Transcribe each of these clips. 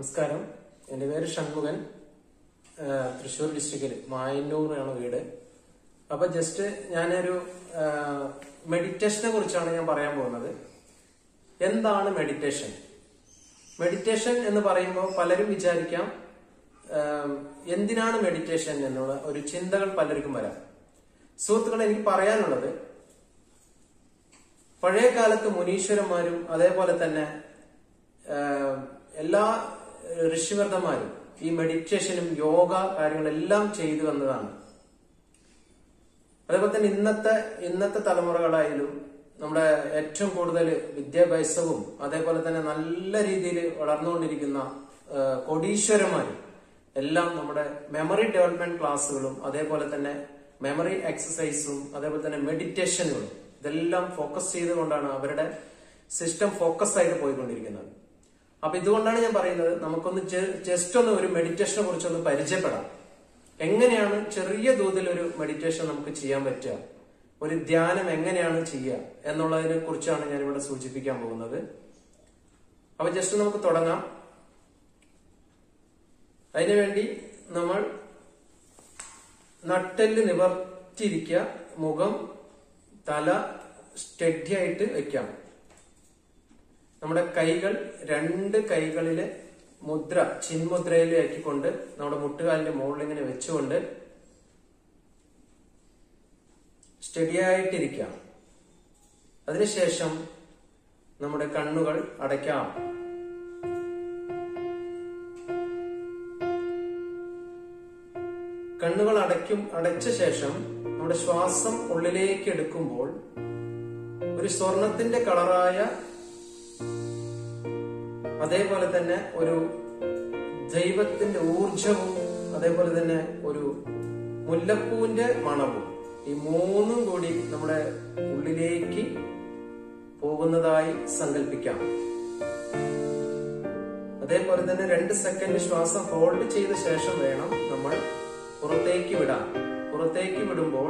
നമസ്കാരം എൻ്റെ പേര് ഷൺമുഖൻ ആ, തൃശ്ശൂർ ഡിസ്ട്രിക്റ്റിൽ മായന്നൂറാണ് വീട് അപ്പൊ ജസ്റ്റ് ഞാനൊരു മെഡിറ്റേഷനെ കുറിച്ചാണ് ഞാൻ പറയാൻ പോകുന്നത് എന്താണ് മെഡിറ്റേഷൻ മെഡിറ്റേഷൻ എന്ന് പറയുമ്പോൾ പലരും വിചാരിക്കാം ആ, എന്തിനാണ് മെഡിറ്റേഷൻ എന്നുള്ള ഒരു ചിന്തകൾ പലർക്കും വരാം സുഹൃത്തുക്കളെ എനിക്ക് പറയാനുള്ളത് പഴയ കാലത്ത് മുനീശ്വരന്മാരും അതേപോലെ തന്നെ ആ, എല്ലാ ഋഷിവർദ്ധന്മാരും ഈ മെഡിറ്റേഷനും യോഗ കാര്യങ്ങളെല്ലാം ചെയ്തു വന്നതാണ് അതേപോലെ തന്നെ ഇന്നത്തെ ഇന്നത്തെ തലമുറകളായാലും നമ്മുടെ ഏറ്റവും കൂടുതൽ വിദ്യാഭ്യാസവും അതേപോലെ തന്നെ നല്ല രീതിയിൽ വളർന്നുകൊണ്ടിരിക്കുന്ന ആ, കോടീശ്വരന്മാരും എല്ലാം നമ്മുടെ മെമ്മറി ഡെവലപ്മെന്റ് ക്ലാസ്സുകളും അതേപോലെ തന്നെ മെമ്മറി എക്സസൈസും അതേപോലെ തന്നെ മെഡിറ്റേഷനുകളും ഇതെല്ലാം ഫോക്കസ് ചെയ്തുകൊണ്ടാണ് അവരുടെ സിസ്റ്റം ഫോക്കസ് ആയിട്ട് പോയിക്കൊണ്ടിരിക്കുന്നത് അപ്പൊ ഇതുകൊണ്ടാണ് ഞാൻ പറയുന്നത് നമുക്കൊന്ന് ജസ്റ്റ് ഒന്ന് ഒരു മെഡിറ്റേഷനെ കുറിച്ചൊന്ന് പരിചയപ്പെടാം എങ്ങനെയാണ് ചെറിയ തോതിൽ ഒരു മെഡിറ്റേഷൻ നമുക്ക് ചെയ്യാൻ പറ്റുക ഒരു ധ്യാനം എങ്ങനെയാണ് ചെയ്യുക എന്നുള്ളതിനെ കുറിച്ചാണ് ഞാൻ ഇവിടെ സൂചിപ്പിക്കാൻ പോകുന്നത് അപ്പൊ ജസ്റ്റ് നമുക്ക് തുടങ്ങാം അതിനുവേണ്ടി നമ്മൾ നട്ടെല്ല് നിവർത്തിരിക്കുക മുഖം തല സ്റ്റഡി ആയിട്ട് വെക്കാം നമ്മുടെ കൈകൾ രണ്ട് കൈകളിലെ മുദ്ര ചിന്മുദ്രയിലാക്കിക്കൊണ്ട് നമ്മുടെ മുട്ടുകാലിന്റെ മുകളിൽ ഇങ്ങനെ വെച്ചുകൊണ്ട് സ്റ്റഡി ആയിട്ടിരിക്കാം അതിനുശേഷം നമ്മുടെ കണ്ണുകൾ അടയ്ക്കാം കണ്ണുകൾ അടയ്ക്കും അടച്ച ശേഷം നമ്മുടെ ശ്വാസം ഉള്ളിലേക്ക് എടുക്കുമ്പോൾ ഒരു സ്വർണത്തിന്റെ കളറായ അതേപോലെ തന്നെ ഒരു ദൈവത്തിന്റെ ഊർജവും അതേപോലെ തന്നെ ഒരു മുല്ലപ്പൂവിന്റെ മണവും ഈ മൂന്നും കൂടി നമ്മുടെ ഉള്ളിലേക്ക് പോകുന്നതായി സങ്കല്പിക്കാം അതേപോലെ തന്നെ രണ്ട് സെക്കൻഡ് ശ്വാസം ഹോൾഡ് ചെയ്ത ശേഷം വേണം നമ്മൾ പുറത്തേക്ക് വിടാൻ പുറത്തേക്ക് വിടുമ്പോൾ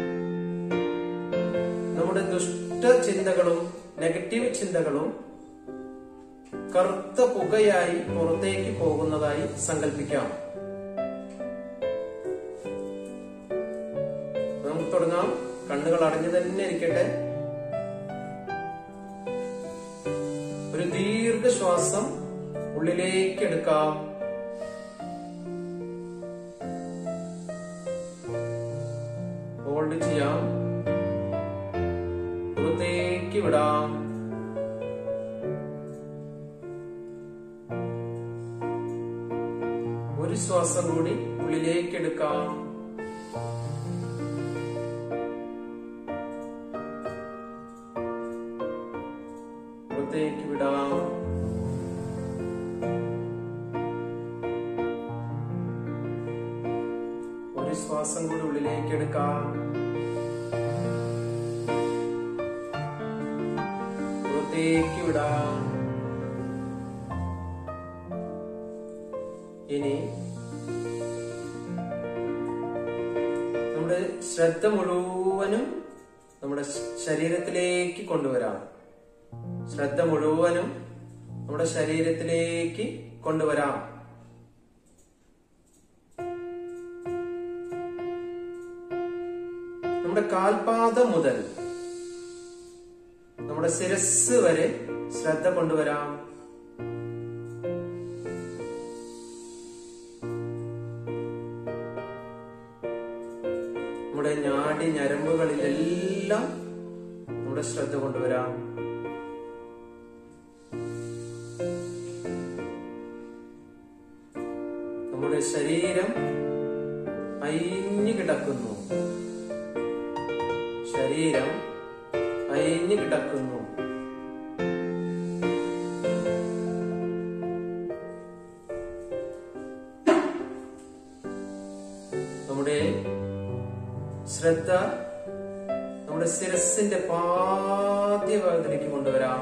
നമ്മുടെ ദുഷ്ട ചിന്തകളും നെഗറ്റീവ് ചിന്തകളും കറുത്ത പുകയായി പുറത്തേക്ക് പോകുന്നതായി സങ്കല്പിക്കാം നമുക്ക് തുടങ്ങാം കണ്ണുകൾ അടഞ്ഞു തന്നെ ഇരിക്കട്ടെ ഒരു ദീർഘശ്വാസം ഉള്ളിലേക്ക് എടുക്കാം ഹോൾഡ് ചെയ്യാം പുറത്തേക്ക് വിടാം ഒരു ശ്വാസം കൂടി ഉള്ളിലേക്ക് എടുക്കാം പുറത്തേക്ക് വിടാം ഒരു ശ്വാസം കൂടി ഉള്ളിലേക്ക് എടുക്കാം പുറത്തേക്ക് വിടാം ഇനി നമ്മുടെ ശ്രദ്ധ മുഴുവനും നമ്മുടെ ശരീരത്തിലേക്ക് കൊണ്ടുവരാം ശ്രദ്ധ മുഴുവനും നമ്മുടെ ശരീരത്തിലേക്ക് കൊണ്ടുവരാം നമ്മുടെ കാൽപാദം മുതൽ നമ്മുടെ ശിരസ് വരെ ശ്രദ്ധ കൊണ്ടുവരാം നമ്മുടെ ഞാടി ഞരമ്പുകളിലെല്ലാം നമ്മുടെ ശ്രദ്ധ കൊണ്ടുവരാം നമ്മുടെ ശരീരം അയിഞ്ഞു കിടക്കുന്നു ശരീരം അയിഞ്ഞു കിടക്കുന്നു നമ്മുടെ ശ്രദ്ധ നമ്മുടെ ശിരസിന്റെ പാദ്യഭാഗത്തിലേക്ക് കൊണ്ടുവരാം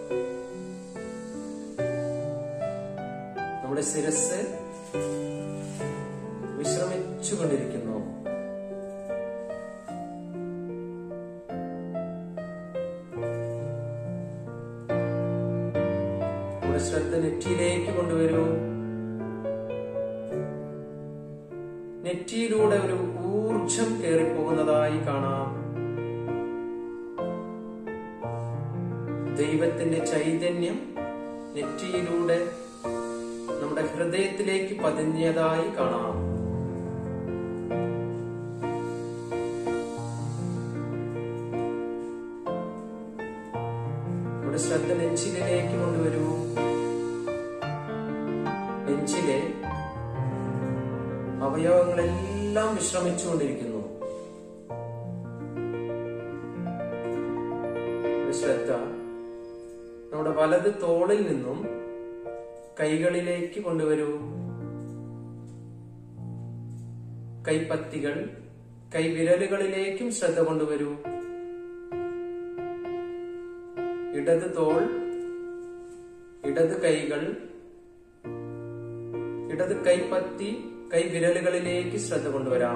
നമ്മുടെ ശിരസ് വിശ്രമിച്ചുകൊണ്ടിരിക്കുന്നു നമ്മുടെ ശ്രദ്ധ നെറ്റിയിലേക്ക് കൊണ്ടുവരൂ നെറ്റിയിലൂടെ ഒരു ഊർജം കയറിപ്പോകുന്നതായി കാണാം ദൈവത്തിന്റെ ചൈതന്യം നെറ്റിയിലൂടെ നമ്മുടെ ഹൃദയത്തിലേക്ക് പതിഞ്ഞതായി കാണാം നമ്മുടെ ശ്രദ്ധ നെഞ്ചിലേക്ക് കൊണ്ടുവരൂ നെഞ്ചിലെ അവയവങ്ങളെല്ലാം വിശ്രമിച്ചുകൊണ്ടിരിക്കുന്നു ഒരു ശ്രദ്ധ നമ്മുടെ വലത് തോളിൽ നിന്നും കൈകളിലേക്ക് കൊണ്ടുവരൂ കൈപ്പത്തികൾ കൈവിരലുകളിലേക്കും ശ്രദ്ധ കൊണ്ടുവരൂ ഇടത് തോൾ ഇടത് കൈകൾ ഇടത് കൈപ്പത്തി കൈവിരലുകളിലേക്ക് ശ്രദ്ധ കൊണ്ടുവരാം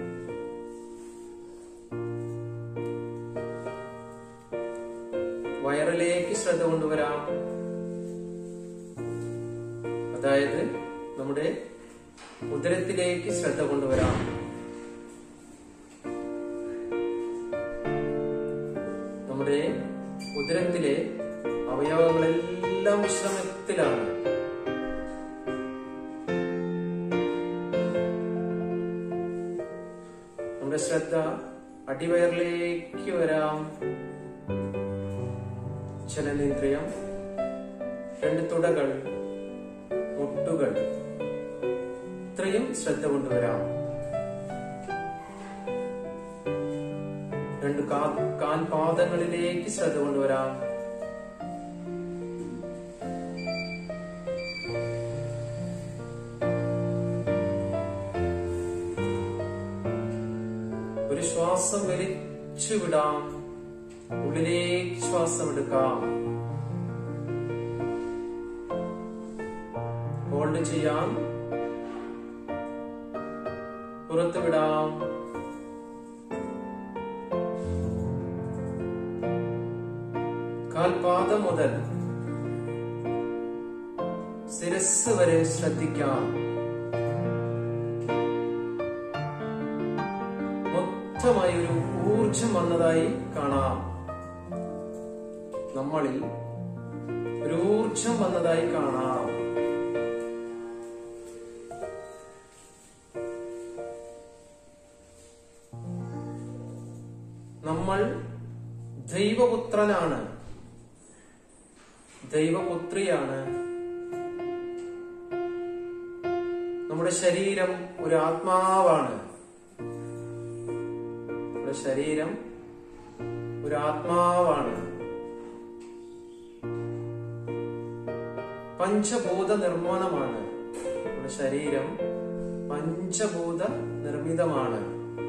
വയറിലേക്ക് ശ്രദ്ധ കൊണ്ടുവരാം അതായത് നമ്മുടെ ഉദരത്തിലേക്ക് ശ്രദ്ധ കൊണ്ടുവരാം നമ്മുടെ ഉദരത്തിലെ അവയവങ്ങളെല്ലാം വിശ്രമത്തിലാണ് നമ്മുടെ ശ്രദ്ധ അടിവയറിലേക്ക് വരാം ചലനേന്ദ്രിയം രണ്ട് തുടകൾ മുട്ടുകൾ ഇത്രയും ശ്രദ്ധ കൊണ്ടുവരാം രണ്ട് കാ- കാൽപാദങ്ങളിലേക്ക് ശ്രദ്ധ കൊണ്ടുവരാം ഒരു ശ്വാസം വലിച്ചു വിടാം ഉള്ളിലേക്ക് ശ്വാസം എടുക്കാം ഹോൾഡ് ചെയ്യാം പുറത്തു വിടാം കാൽപാദം മുതൽ ശിരസ് വരെ ശ്രദ്ധിക്കാം മൊത്തമായി ഒരു ഊർജം വന്നതായി കാണാം നമ്മളിൽ ഒരു ഊർജം വന്നതായി കാണാം നമ്മൾ ദൈവപുത്രനാണ് ദൈവപുത്രിയാണ് നമ്മുടെ ശരീരം ഒരു ആത്മാവാണ് നമ്മുടെ ശരീരം ഒരു ആത്മാവാണ് പഞ്ചഭൂത നിർമ്മാണമാണ് നമ്മുടെ ശരീരം പഞ്ചഭൂത നിർമ്മിതമാണ്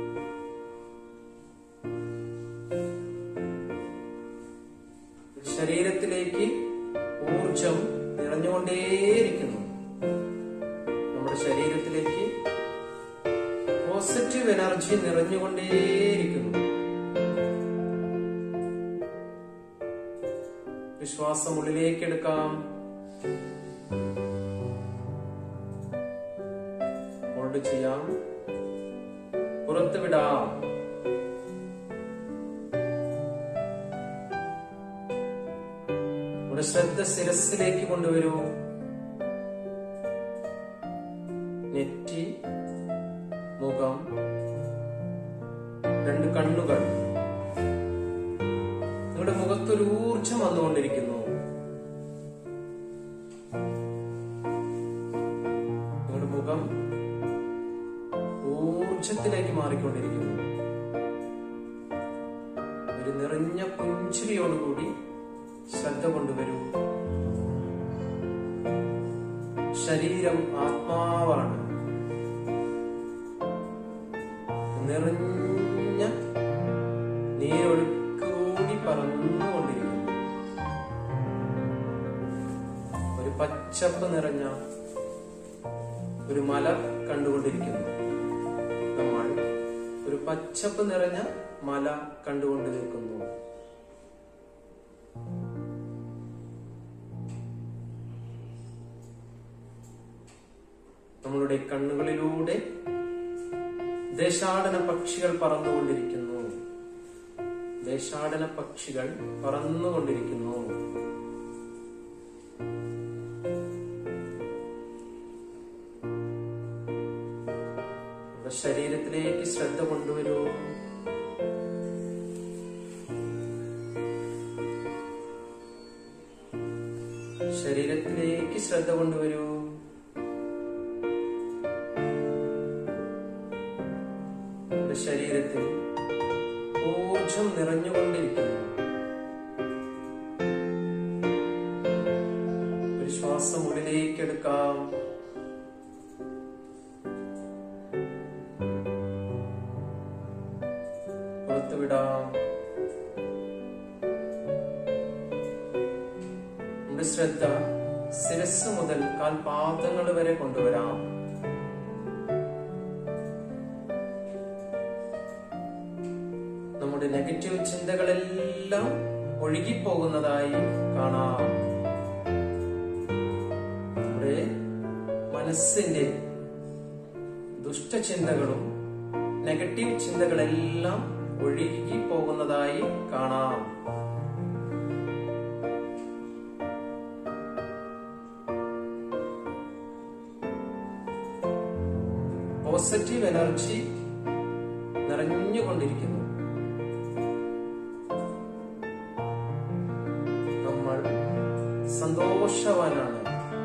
ശരീരത്തിലേക്ക് ഊർജം നിറഞ്ഞുകൊണ്ടേയിരിക്കുന്നു നമ്മുടെ ശരീരത്തിലേക്ക് പോസിറ്റീവ് എനർജി നിറഞ്ഞുകൊണ്ടേയിരിക്കുന്നു വിശ്വാസം ഉള്ളിലേക്ക് എടുക്കാം ഹോൾഡ് ചെയ്യാം പുറത്തു വിടാം നമ്മുടെ ശ്രദ്ധ ശിരസിലേക്ക് കൊണ്ടുവരൂ നെറ്റി മുഖം രണ്ട് കണ്ണുകൾ നിങ്ങളുടെ മുഖത്തൊരു ഊർജം വന്നുകൊണ്ടിരിക്കുന്നു നിങ്ങളുടെ മുഖം ഊർജത്തിലേക്ക് മാറിക്കൊണ്ടിരിക്കുന്നു ഒരു നിറഞ്ഞ പുഞ്ചിരിയോടുകൂടി ശ്രദ്ധ കൊണ്ടുവരൂ ശരീരം ആത്മാവാണ് നിറഞ്ഞ നീരൊഴുക്കൂടി പറന്നുകൊണ്ടിരിക്കുന്നു ഒരു പച്ചപ്പ് നിറഞ്ഞ ഒരു മല കണ്ടുകൊണ്ടിരിക്കുന്നു നമ്മൾ ഒരു പച്ചപ്പ് നിറഞ്ഞ മല കണ്ടുകൊണ്ട് നിൽക്കുന്നു നമ്മളുടെ കണ്ണുകളിലൂടെ ദേശാടന പക്ഷികൾ പറന്നുകൊണ്ടിരിക്കുന്നു ദേശാടന പക്ഷികൾ പറന്നുകൊണ്ടിരിക്കുന്നു നമ്മുടെ ശരീരത്തിലേക്ക് ശ്രദ്ധ കൊണ്ടുവരൂ ശരീരത്തിലേക്ക് ശ്രദ്ധ കൊണ്ടുവരൂ നമ്മുടെ ശരീരത്തിൽ ഊർജം നിറഞ്ഞുകൊണ്ടിരിക്കുന്നു ഒരു ശ്വാസം ഉള്ളിലേക്ക് എടുക്കാം പുറത്തുവിടാം നമ്മുടെ ശ്രദ്ധ ശിരസ് മുതൽ കാൽപാദങ്ങൾ വരെ കൊണ്ടുവരാം നമ്മുടെ നെഗറ്റീവ് ചിന്തകളെല്ലാം ഒഴുകിപ്പോകുന്നതായി കാണാം നമ്മുടെ മനസ്സിന്റെ ദുഷ്ടചിന്തകളും നെഗറ്റീവ് ചിന്തകളെല്ലാം ഒഴുകി പോകുന്നതായി കാണാം പോസിറ്റീവ് എനർജി നിറഞ്ഞുകൊണ്ടിരിക്കുന്നു നമ്മൾ സന്തോഷവാനാണ്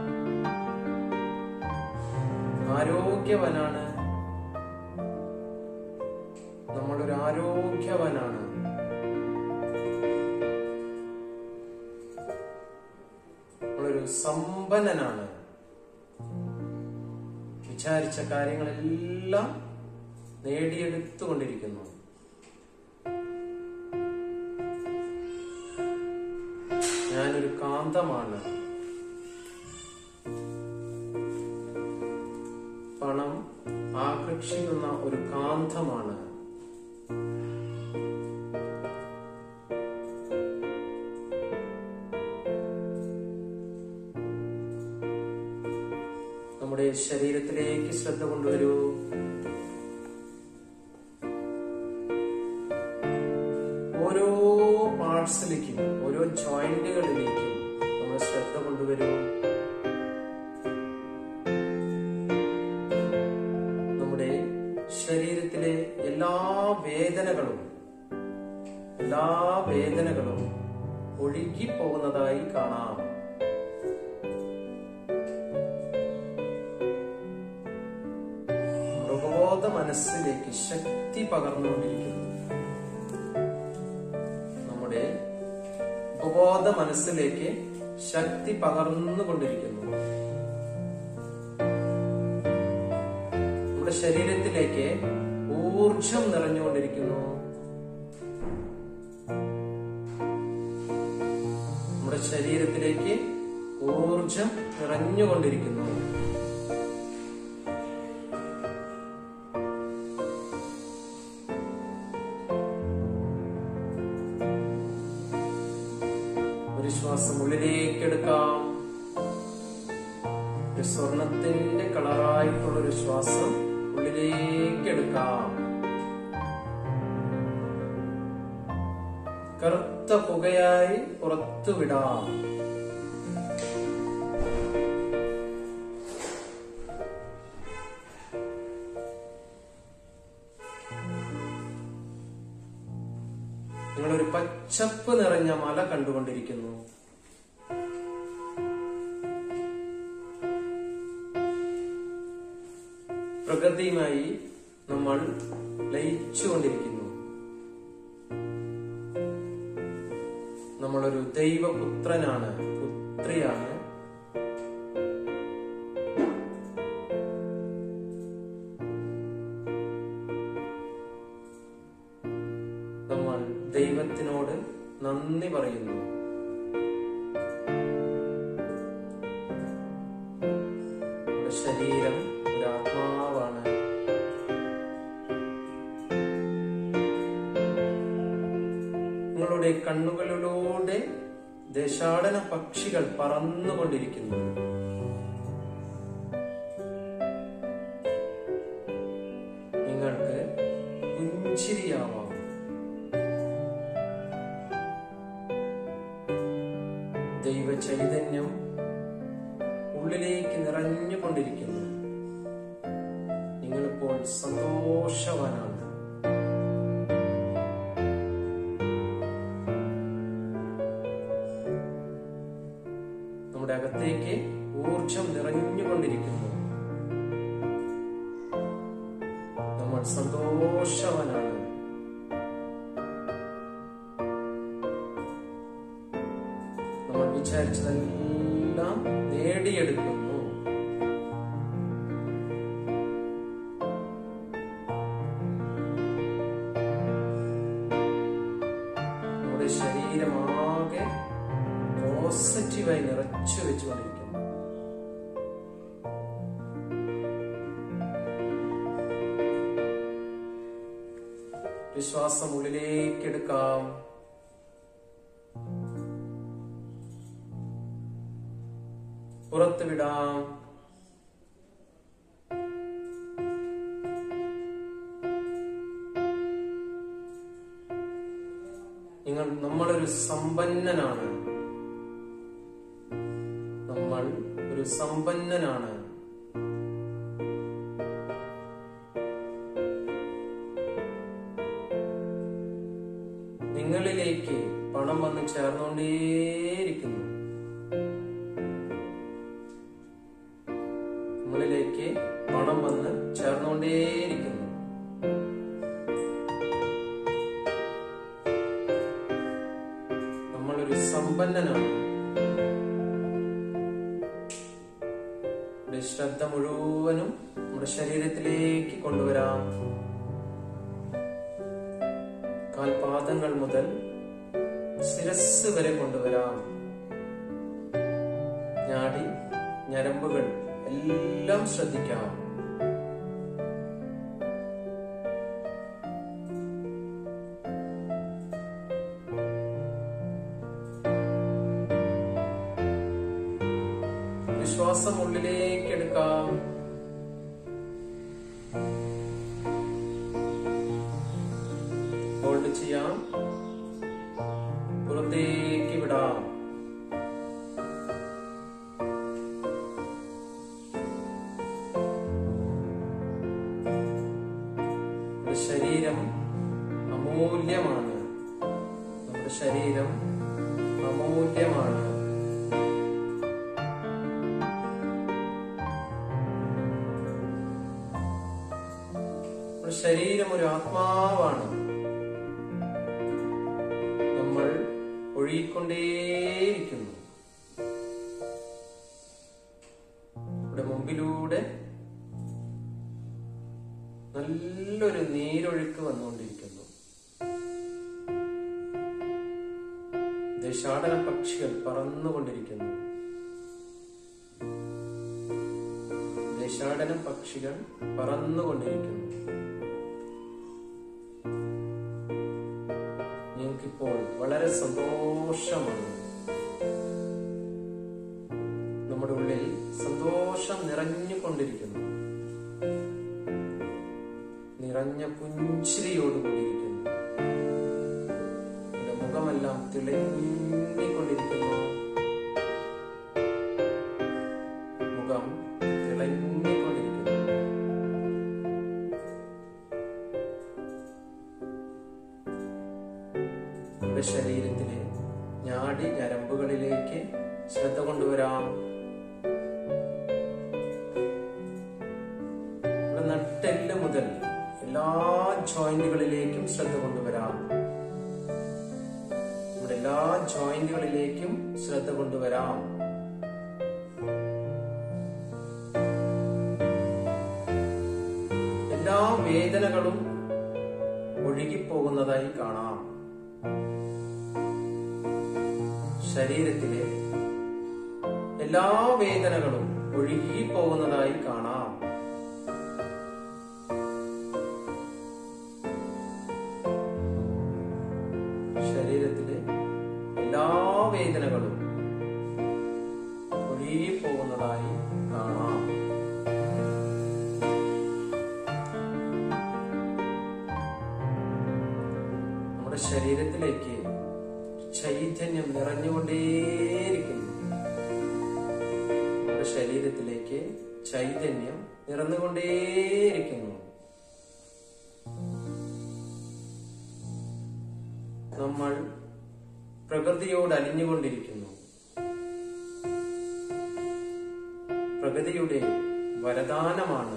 ആരോഗ്യവനാണ് നമ്മളൊരു ആരോഗ്യവനാണ് നമ്മളൊരു സമ്പന്നനാണ് വിചാരിച്ച കാര്യങ്ങളെല്ലാം നേടിയെടുത്തുകൊണ്ടിരിക്കുന്നു ഞാനൊരു കാന്തമാണ് പണം ആകർഷിക്കുന്ന ഒരു കാന്തമാണ് നമ്മുടെ ശരീരത്തിലേക്ക് ശ്രദ്ധ കൊണ്ടുവരൂ ഓരോ പാർട്സിലേക്കും ഓരോ ജോയിന്റുകളിലേക്കും നമ്മൾ ശ്രദ്ധ കൊണ്ടുവരൂ നമ്മുടെ ശരീരത്തിലെ എല്ലാ വേദനകളും എല്ലാ വേദനകളും ഒഴുകി പോകുന്നതായി കാണാം മൃഗബോധ മനസ്സിലേക്ക് ശക്തി പകർന്നുകൊണ്ടിരിക്കുന്നു നമ്മുടെ ഉപബോധ മനസ്സിലേക്ക് ശക്തി പകർന്നുകൊണ്ടിരിക്കുന്നു നമ്മുടെ ശരീരത്തിലേക്ക് ഊർജം നിറഞ്ഞുകൊണ്ടിരിക്കുന്നു നമ്മുടെ ശരീരത്തിലേക്ക് ഊർജം നിറഞ്ഞുകൊണ്ടിരിക്കുന്നു ഒരു ശ്വാസം ഉള്ളിലേക്ക് എടുക്കാം ഒരു സ്വർണത്തിന്റെ കളറായിട്ടുള്ള ഒരു ശ്വാസം ഉള്ളിലേക്ക് എടുക്കാം കറുത്ത പുകയായി പുറത്തു വിടാം നിങ്ങളൊരു പച്ചപ്പ് നിറഞ്ഞ മല കണ്ടുകൊണ്ടിരിക്കുന്നു പ്രകൃതിയുമായി നമ്മൾ ലയിച്ചുകൊണ്ടിരിക്കുന്നു നമ്മളൊരു ദൈവപുത്രനാണ് പുത്രിയാണ് നമ്മൾ ദൈവത്തിനോട് നന്ദി പറയുന്നു നമ്മുടെ ശരീരം ഒരു ആത്മാവാണ് നിങ്ങളുടെ കണ്ണുകളിലൂടെ ദേശാടന പക്ഷികൾ പറന്നുകൊണ്ടിരിക്കുന്നു നിങ്ങൾ നിങ്ങൾക്ക് പുഞ്ചിരിയാവാം ദൈവ ചൈതന്യം ഉള്ളിലേക്ക് നിറഞ്ഞുകൊണ്ടിരിക്കുന്നു നിങ്ങളിപ്പോൾ സന്തോഷവാനാണ് നമ്മുടെ അകത്തേക്ക് ഊർജം നിറഞ്ഞുകൊണ്ടിരിക്കുന്നു നമ്മൾ സന്തോഷവാനാണ് നമ്മൾ വിചാരിച്ചതെല്ലാം നേടിയെടുക്കുന്നു നമ്മുടെ ശരീരമാകെ പോസിറ്റീവായി നിറച്ചു വെച്ചുകൊണ്ടിരിക്കുന്നു വിശ്വാസം ഉള്ളിലേക്ക് എടുക്കാം പുറത്ത് വിടാം നിങ്ങൾ നമ്മളൊരു സമ്പന്നനാണ് നമ്മൾ ഒരു സമ്പന്നനാണ് നിങ്ങളിലേക്ക് പണം വന്ന് ചേർന്നുകൊണ്ടേയിരിക്കുന്നു നമ്മളിലേക്ക് പണം വന്ന് ചേർന്നുകൊണ്ടേയിരിക്കുന്നു നമ്മളൊരു സമ്പന്നനാണ് നമ്മുടെ ശ്രദ്ധ മുഴുവനും നമ്മുടെ ശരീരത്തിലേക്ക് കൊണ്ടുവരാം കാൽപാദങ്ങൾ മുതൽ ശിരസ് വരെ കൊണ്ടുവരാം ഞാടി ഞരമ്പുകൾ എല്ലാം ശ്രദ്ധിക്കാം വിശ്വാസം ഉള്ളിലേക്ക് എടുക്കാം ഹോൾഡ് ചെയ്യാം പുറത്തേക്ക് വിടാം നമ്മുടെ ശരീരം അമൂല്യമാണ് നമ്മുടെ ശരീരം അമൂല്യമാണ് നമ്മുടെ ശരീരം ഒരു ആത്മാവാണ് നമ്മൾ ഒഴുകിക്കൊണ്ടേയിരിക്കുന്നു ഇവിടെ മുമ്പിലൂടെ നല്ലൊരു നീരൊഴുക്ക് വന്നുകൊണ്ടിരിക്കുന്നു ദേശാടന പക്ഷികൾ പറന്നുകൊണ്ടിരിക്കുന്നു ദേശാടന പക്ഷികൾ പറന്നുകൊണ്ടിരിക്കുന്നു ഞങ്ങൾക്കിപ്പോൾ വളരെ സന്തോഷമാണ് നമ്മുടെ ഉള്ളിൽ സന്തോഷം നിറഞ്ഞുകൊണ്ടിരിക്കുന്നു നിറഞ്ഞ പുഞ്ചിരിയോടുകൂടിയിരിക്കുന്നു എന്റെ മുഖമെല്ലാം തിളങ്ങിക്കൊണ്ടിരിക്കുന്നു മുഖം തിളങ്ങിക്കൊണ്ടിരിക്കുന്നു നമ്മുടെ ശരീരത്തിലെ ഞാടി ഞരമ്പുകളിലേക്ക് ശ്രദ്ധ കൊണ്ടുവരാം നമ്മുടെ നട്ടെല്ല് മുതൽ എല്ലാ ജോയിന്റുകളിലേക്കും ശ്രദ്ധ കൊണ്ടുവരാം നമ്മുടെ എല്ലാ ജോയിന്റുകളിലേക്കും ശ്രദ്ധ കൊണ്ടുവരാം എല്ലാ വേദനകളും ഒഴുകിപ്പോകുന്നതായി കാണാം ശരീരത്തിലെ എല്ലാ വേദനകളും ഒഴുകിപ്പോകുന്നതായി കാണാം ശരീരത്തിലെ എല്ലാ വേദനകളും ഒഴുകിപ്പോകുന്നതായി കാണാം നമ്മുടെ ശരീരത്തിലേക്ക് ചൈതന്യം നിറഞ്ഞുകൊണ്ടേയിരിക്കുന്നു നമ്മുടെ ശരീരത്തിലേക്ക് ചൈതന്യം നിറഞ്ഞുകൊണ്ടേയിരിക്കുന്നു നമ്മൾ പ്രകൃതിയോട് അലിഞ്ഞുകൊണ്ടിരിക്കുന്നു പ്രകൃതിയുടെ വരദാനമാണ്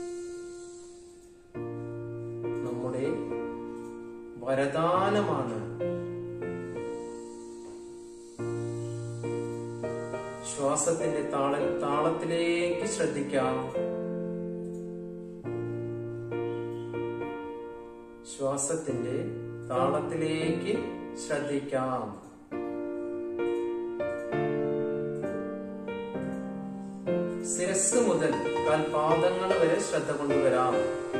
നമ്മുടെ വരദാനമാണ് ശ്വാസത്തിന്റെ താള താളത്തിലേക്ക് ശ്രദ്ധിക്കാം ശ്വാസത്തിന്റെ താളത്തിലേക്ക് ശ്രദ്ധിക്കാം ശിരസ് മുതൽ കാൽപാദങ്ങൾ വരെ ശ്രദ്ധ കൊണ്ടുവരാം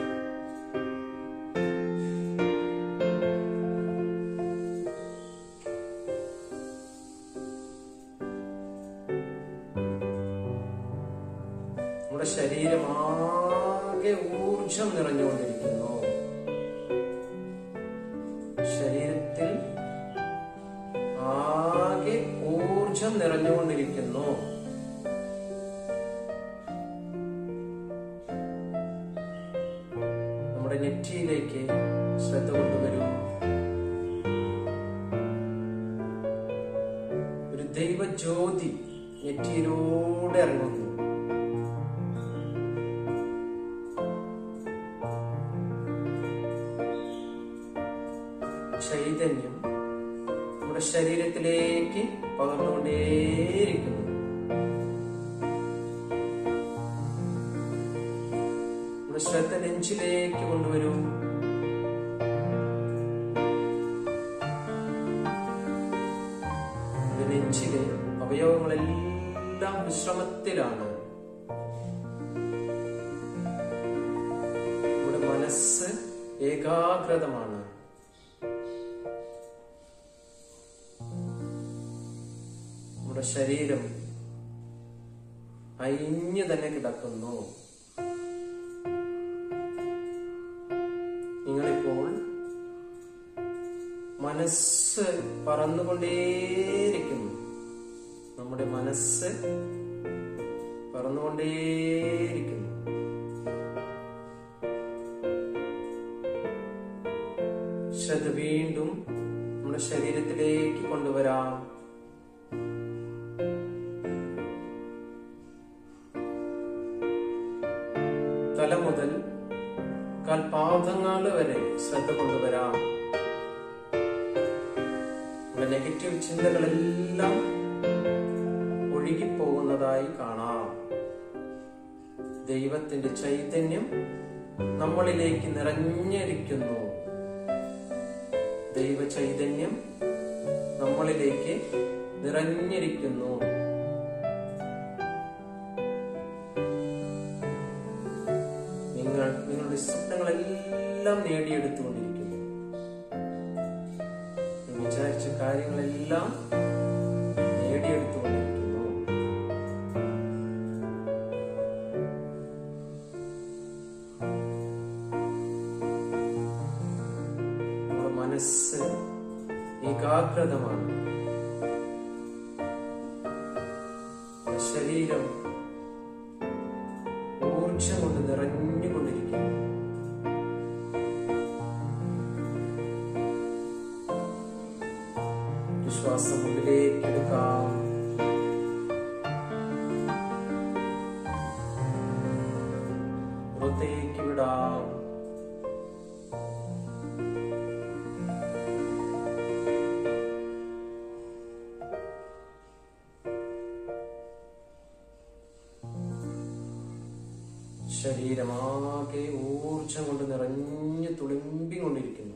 നമ്മുടെ ശരീരം ആകെ ഊർജം നിറഞ്ഞുകൊണ്ടിരിക്കുന്നു ശരീരത്തിൽ ആകെ ഊർജം നിറഞ്ഞുകൊണ്ടിരിക്കുന്നു നമ്മുടെ നെറ്റിയിലേക്ക് ശ്രദ്ധ കൊണ്ടുവരൂ ഒരു ദൈവജ്യോതി നെറ്റിയിലൂടെ ഇറങ്ങുന്നു ചൈതന്യം നമ്മുടെ ശരീരത്തിലേക്ക് പകർന്നുകൊണ്ടേയിരിക്കുന്നു നമ്മുടെ ശ്രദ്ധ നെഞ്ചിലേക്ക് കൊണ്ടുവരൂ നമ്മുടെ നെഞ്ചിലെ അവയവങ്ങളെല്ലാം വിശ്രമത്തിലാണ് നമ്മുടെ മനസ്സ് ഏകാഗ്രതമാണ് നമ്മുടെ ശരീരം അയിഞ്ഞു തന്നെ കിടക്കുന്നു നിങ്ങളിപ്പോൾ മനസ്സ് പറന്നുകൊണ്ടേയിരിക്കുന്നു നമ്മുടെ മനസ്സ് പറന്നുകൊണ്ടേയിരിക്കുന്നു ശ്രദ്ധ വീണ്ടും നമ്മുടെ ശരീരത്തിലേക്ക് കൊണ്ടുവരാം തല മുതൽ കാൽപാദങ്ങൾ വരെ ശ്രദ്ധ കൊണ്ടുവരാം നമ്മുടെ നെഗറ്റീവ് ചിന്തകളെല്ലാം ഒഴുകിപ്പോകുന്നതായി കാണാം ദൈവത്തിന്റെ ചൈതന്യം നമ്മളിലേക്ക് നിറഞ്ഞിരിക്കുന്നു ദൈവ ചൈതന്യം നമ്മളിലേക്ക് നിറഞ്ഞിരിക്കുന്നു നിങ്ങൾ നിങ്ങളുടെ സ്വപ്നങ്ങളെല്ലാം നേടിയെടുത്തുകൊണ്ടിരിക്കുന്നു നിങ്ങൾ വിചാരിച്ച കാര്യങ്ങളെല്ലാം നേടിയെടുത്തുകൊണ്ടിരിക്കുന്നു നമ്മുടെ മനസ്സ് ഏകാഗ്രതമാണ് നമ്മുടെ ശരീരം ഊർജം കൊണ്ട് നിറഞ്ഞുകൊണ്ടിരിക്കുന്നു ഒരു ശ്വാസം ഉള്ളിലേക്ക് എടുക്കാം പുറത്തേക്ക് വിടാം ശരീരമാകെ ഊർജം കൊണ്ട് നിറഞ്ഞു തുളുമ്പിക്കൊണ്ടിരിക്കുന്നു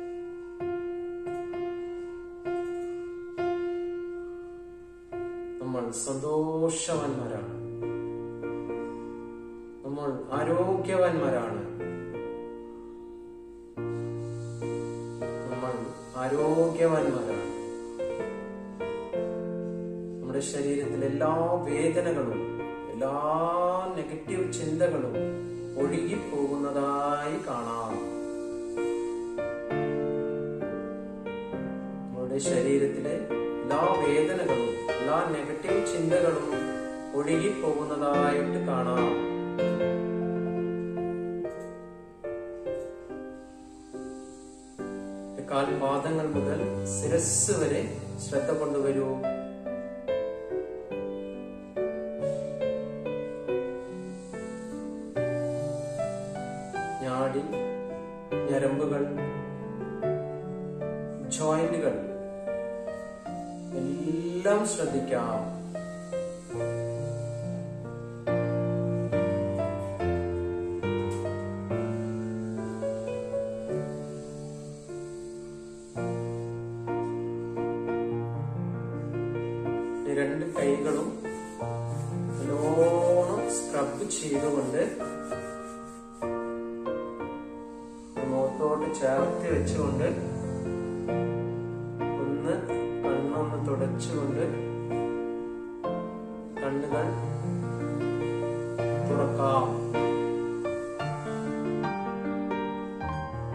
നമ്മൾ സന്തോഷവാന്മാരാണ് നമ്മൾ ആരോഗ്യവാന്മാരാണ് നമ്മൾ ആരോഗ്യവാന്മാരാണ് നമ്മുടെ ശരീരത്തിലെ എല്ലാ വേദനകളും എല്ലാ നെഗറ്റീവ് ചിന്തകളും ഒഴുകിപ്പോകുന്നതായി കാണാം നമ്മുടെ ശരീരത്തിലെ എല്ലാ വേദനകളും എല്ലാ നെഗറ്റീവ് ചിന്തകളും ഒഴുകി പോകുന്നതായിട്ട് കാണാം കാൽപാദങ്ങൾ മുതൽ ശിരസ് വരെ ശ്രദ്ധ കൊണ്ടുവരൂ ഞാടി ഞരമ്പുകൾ ജോയിന്റുകൾ എല്ലാം ശ്രദ്ധിക്കാം ഈ രണ്ട് കൈകളും നല്ലോണം സ്ക്രബ് ചെയ്തുകൊണ്ട് മുഖത്തോട്ട് ചേർത്ത് വെച്ചുകൊണ്ട് ഒന്ന് കണ്ണൊന്ന് തുടച്ചുകൊണ്ട് കണ്ണുകൾ തുറക്കാം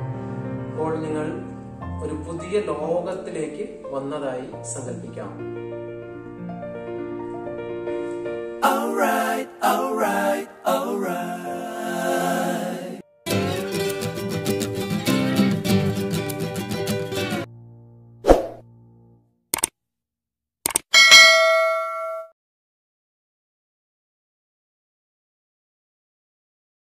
ഇപ്പോൾ നിങ്ങൾ ഒരു പുതിയ ലോകത്തിലേക്ക് വന്നതായി സങ്കല്പിക്കാം